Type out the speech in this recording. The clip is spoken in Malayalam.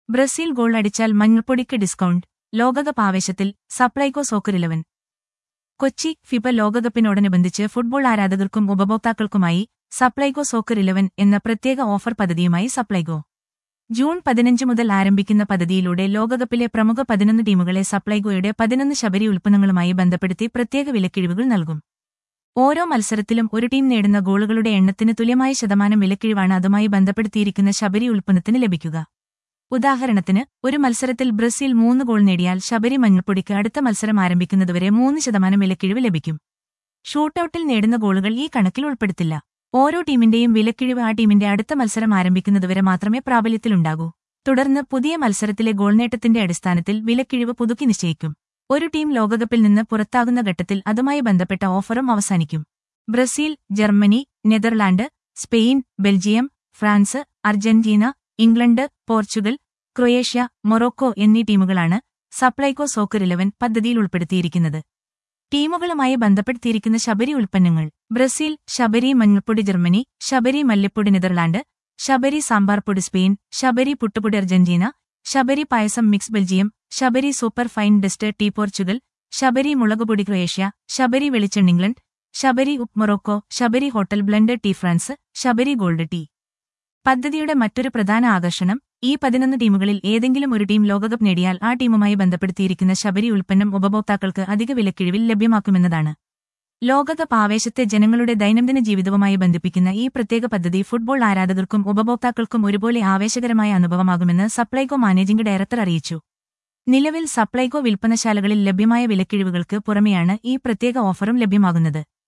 ബ്രസീൽ ഗോൾ അടിച്ചാൽ മഞ്ഞൾപ്പൊടിക്ക് ഡിസ്കൗണ്ട് ലോകകപ്പ് ആവേശത്തിൽ Supplyco soccer eleven Kochi FIFA ലോകകപ്പിനോടനുബന്ധിച്ച് ഫുട്ബോൾ ആരാധകർക്കും ഉപഭോക്താക്കൾക്കുമായി സപ്ലൈകോ സോക്കർ ഇലവൻ എന്ന പ്രത്യേക ഓഫർ പദ്ധതിയുമായി സപ്ലൈകോ ജൂൺ പതിനഞ്ച് മുതൽ ആരംഭിക്കുന്ന പദ്ധതിയിലൂടെ ലോകകപ്പിലെ പ്രമുഖ പതിനൊന്ന് ടീമുകളെ സപ്ലൈകോയുടെ പതിനൊന്ന് ശബരി ഉൽപ്പന്നങ്ങളുമായി ബന്ധപ്പെടുത്തി പ്രത്യേക വിലക്കിഴിവുകൾ നൽകും ഓരോ മത്സരത്തിലും ഒരു ടീം നേടുന്ന ഗോളുകളുടെ എണ്ണത്തിന് തുല്യമായ ശതമാനം വിലക്കിഴിവാണ് അതുമായി ബന്ധപ്പെടുത്തിയിരിക്കുന്ന ശബരി ഉൽപ്പന്നത്തിന് ലഭിക്കുക ഉദാഹരണത്തിന് ഒരു മത്സരത്തിൽ ബ്രസീൽ മൂന്ന് ഗോൾ നേടിയാൽ ശബരി മഞ്ഞൾപ്പൊടിക്ക് അടുത്ത മത്സരം ആരംഭിക്കുന്നതുവരെ മൂന്ന് ശതമാനം വിലക്കിഴിവ് ലഭിക്കും ഷൂട്ടൌട്ടിൽ നേടുന്ന ഗോളുകൾ ഈ കണക്കിൽ ഉൾപ്പെടുത്തില്ല ഓരോ ടീമിന്റെയും വിലക്കിഴിവ് ആ ടീമിന്റെ അടുത്ത മത്സരം ആരംഭിക്കുന്നതുവരെ മാത്രമേ പ്രാബല്യത്തിലുണ്ടാകൂ തുടർന്ന് പുതിയ മത്സരത്തിലെ ഗോൾ നേട്ടത്തിന്റെ അടിസ്ഥാനത്തിൽ വിലക്കിഴിവ് പുതുക്കി നിശ്ചയിക്കും ഒരു ടീം ലോകകപ്പിൽ നിന്ന് പുറത്താകുന്ന ഘട്ടത്തിൽ അതുമായി ബന്ധപ്പെട്ട ഓഫറും അവസാനിക്കും Brazil Germany Netherland Spain Belgium France Argentina England Portugal Croatia Morocco എന്നീ ടീമുകളാണ് സപ്ലൈകോ സോക്കർ ഇലവൻ പദ്ധതിയിൽ ഉൾപ്പെടുത്തിയിരിക്കുന്നത് ടീമുകളുമായി ബന്ധപ്പെടുത്തിയിരിക്കുന്ന ശബരി ഉൽപ്പന്നങ്ങൾ ബ്രസീൽ ശബരി മഞ്ഞൾപ്പൊടി ജർമ്മനി ശബരി മല്ലിപ്പൊടി നെതർലാൻഡ് ശബരി സാമ്പാർ പൊടി സ്പെയിൻ ശബരി പുട്ടുപൊടി Argentina Sabari payasam mix Belgium Sabari super fine dust tea Portugal Sabari മുളകുപൊടി ക്രൊയേഷ്യ ശബരി വെളിച്ചെണ്ണ ഇംഗ്ലണ്ട് ശബരി ഉപ്പ് Morocco Sabari hotel blend tea France Sabari gold tea പദ്ധതിയുടെ മറ്റൊരു പ്രധാന ആകർഷണം ഈ പതിനൊന്ന് ടീമുകളിൽ ഏതെങ്കിലും ഒരു ടീം ലോകകപ്പ് നേടിയാൽ ആ ടീമുമായി ബന്ധപ്പെടുത്തിയിരിക്കുന്ന ശബരി ഉൽപ്പന്നം ഉപഭോക്താക്കൾക്ക് അധിക വിലക്കിഴിവിൽ ലഭ്യമാക്കുമെന്നതാണ് ലോകകപ്പ് ആവേശത്തെ ജനങ്ങളുടെ ദൈനംദിന ജീവിതവുമായി ബന്ധിപ്പിക്കുന്ന ഈ പ്രത്യേക പദ്ധതി ഫുട്ബോൾ ആരാധകർക്കും ഉപഭോക്താക്കൾക്കും ഒരുപോലെ ആവേശകരമായ അനുഭവമാകുമെന്ന് സപ്ലൈകോ മാനേജിംഗ് ഡയറക്ടർ അറിയിച്ചു നിലവിൽ സപ്ലൈകോ വിൽപ്പനശാലകളിൽ ലഭ്യമായ വിലക്കിഴിവുകൾക്ക് പുറമെയാണ് ഈ പ്രത്യേക ഓഫറും ലഭ്യമാകുന്നത്